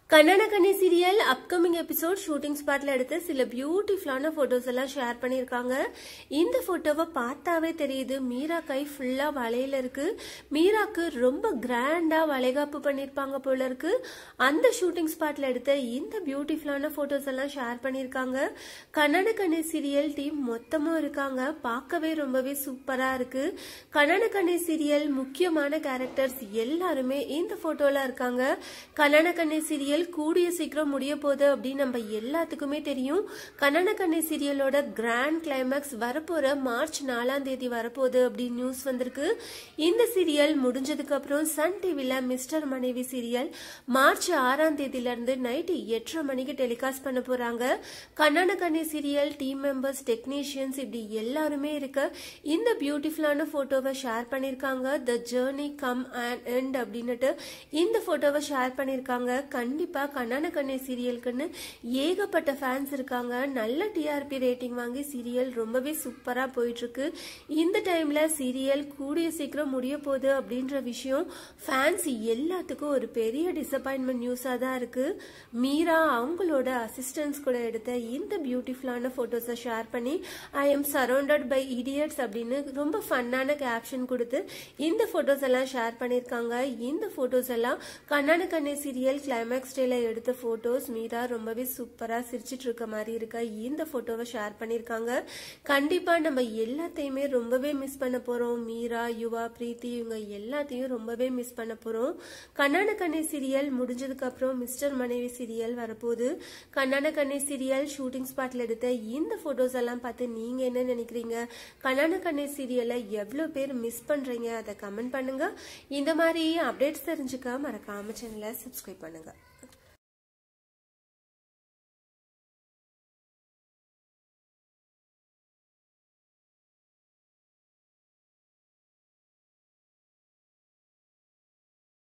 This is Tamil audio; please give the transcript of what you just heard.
கண்ணன கண்ணி சீரியல் அப்கமிங் எபிசோட் ஷூட்டிங் ஸ்பாட்ல எடுத்து சில பியூட்டிஃபுல்லான போட்டோஸ் எல்லாம் ஷேர் பண்ணியிருக்காங்க இந்த போட்டோவை பார்த்தாவே தெரியுது மீரா கை ஃபுல்லா வளையல இருக்கு மீராக்கு ரொம்ப கிராண்டா வளைகாப்பு பண்ணியிருப்பாங்க போல இருக்கு அந்த ஷூட்டிங் ஸ்பாட்ல எடுத்த இந்த பியூட்டிஃபுல்லான போட்டோஸ் எல்லாம் ஷேர் பண்ணியிருக்காங்க கண்ணன கண்ணி சீரியல் டீம் மொத்தமும் இருக்காங்க பார்க்கவே ரொம்பவே சூப்பரா இருக்கு கண்ணன கண்ணி சீரியல் முக்கியமான கேரக்டர்ஸ் எல்லாருமே இந்த போட்டோல இருக்காங்க கண்ணன கண்ணி சீரியல் கூடிய சீக்கிரம் முடிய போகுது அப்படின்னு நம்ம எல்லாத்துக்குமே தெரியும் கண்ணன கண்ணி சீரியலோட கிராண்ட் கிளைமேக்ஸ் வரப்போற மார்ச் நாலாம் தேதி வரப்போகுது அப்படின்னு நியூஸ் வந்திருக்கு இந்த சீரியல் முடிஞ்சதுக்கு அப்புறம் சன் டிவில மிஸ்டர் மனைவி சீரியல் மார்ச் ஆறாம் தேதியில இருந்து நைட்டு எட்டரை மணிக்கு டெலிகாஸ்ட் பண்ண போறாங்க கண்ணன கண்ணி சீரியல் டீம் மெம்பர்ஸ் டெக்னீஷியன்ஸ் இப்படி எல்லாருமே இருக்க இந்த பியூட்டிஃபுல்லான போட்டோவை ஷேர் பண்ணிருக்காங்க the journey come and end அப்படின்னுட்டு இந்த போட்டோவை ஷேர் பண்ணிருக்காங்க கண்டிப்பா கண்ணான கண்ணே சீரியலுக்குன்னு ஏகப்பட்ட ஃபேன்ஸ் இருக்காங்க நல்ல டிஆர்பி ரேட்டிங் வாங்கி சீரியல் ரொம்பவே சூப்பரா போயிட்டு இருக்கு இந்த டைம்ல சீரியல் கூடிய சீக்கிரம் முடிய போகுது அப்படின்ற விஷயம் ஃபேன்ஸ் எல்லாத்துக்கும் ஒரு பெரிய டிசப்பாயின்மெண்ட் நியூஸா தான் இருக்கு மீரா அவங்களோட அசிஸ்டன்ஸ் கூட எடுத்த இந்த பியூட்டிஃபுல்லான போட்டோஸை ஷேர் பண்ணி I am surrounded by idiots அப்படின்னு ரொம்ப ஃபன்னான கேப்ஷன் கொடுத்து இந்த போட்டோஸ் எல்லாம் ஷேர் பண்ணிருக்காங்க இந்த போட்டோஸ் எல்லாம் கண்ணான கண்ணே சீரியல் கிளைமேக்ஸ் டேல எடுத்த போட்டோஸ் மீரா ரொம்பவே சூப்பரா சிரிச்சிட்டு இருக்க மாதிரி இருக்க இந்த போட்டோவை ஷேர் பண்ணிருக்காங்க கண்டிப்பா நம்ம எல்லாத்தையுமே ரொம்பவே மிஸ் பண்ண போறோம் மீரா யுவா பிரீத்தி இவங்க எல்லாத்தையும் ரொம்பவே மிஸ் பண்ண போறோம் கண்ணான கண்ணே சீரியல் முடிஞ்சதுக்கு அப்புறம் மிஸ்டர் மனைவி சீரியல் வரப்போகுது கண்ணான கண்ணே சீரியல் ஷூட்டிங் ஸ்பாட்ல எடுத்த இந்த போட்டோஸ் எல்லாம் பார்த்து நீங்க என்ன நினைக்கிறீங்க கண்ணான கண்ணே சீரியலை எவ்வளவு பேர் மிஸ் பண்றீங்க அதை கமெண்ட் பண்ணுங்க இந்த மாதிரி அப்டேட்ஸ் தெரிஞ்சுக்க மறக்காம சேனலை சப்ஸ்கிரைப் பண்ணுங்க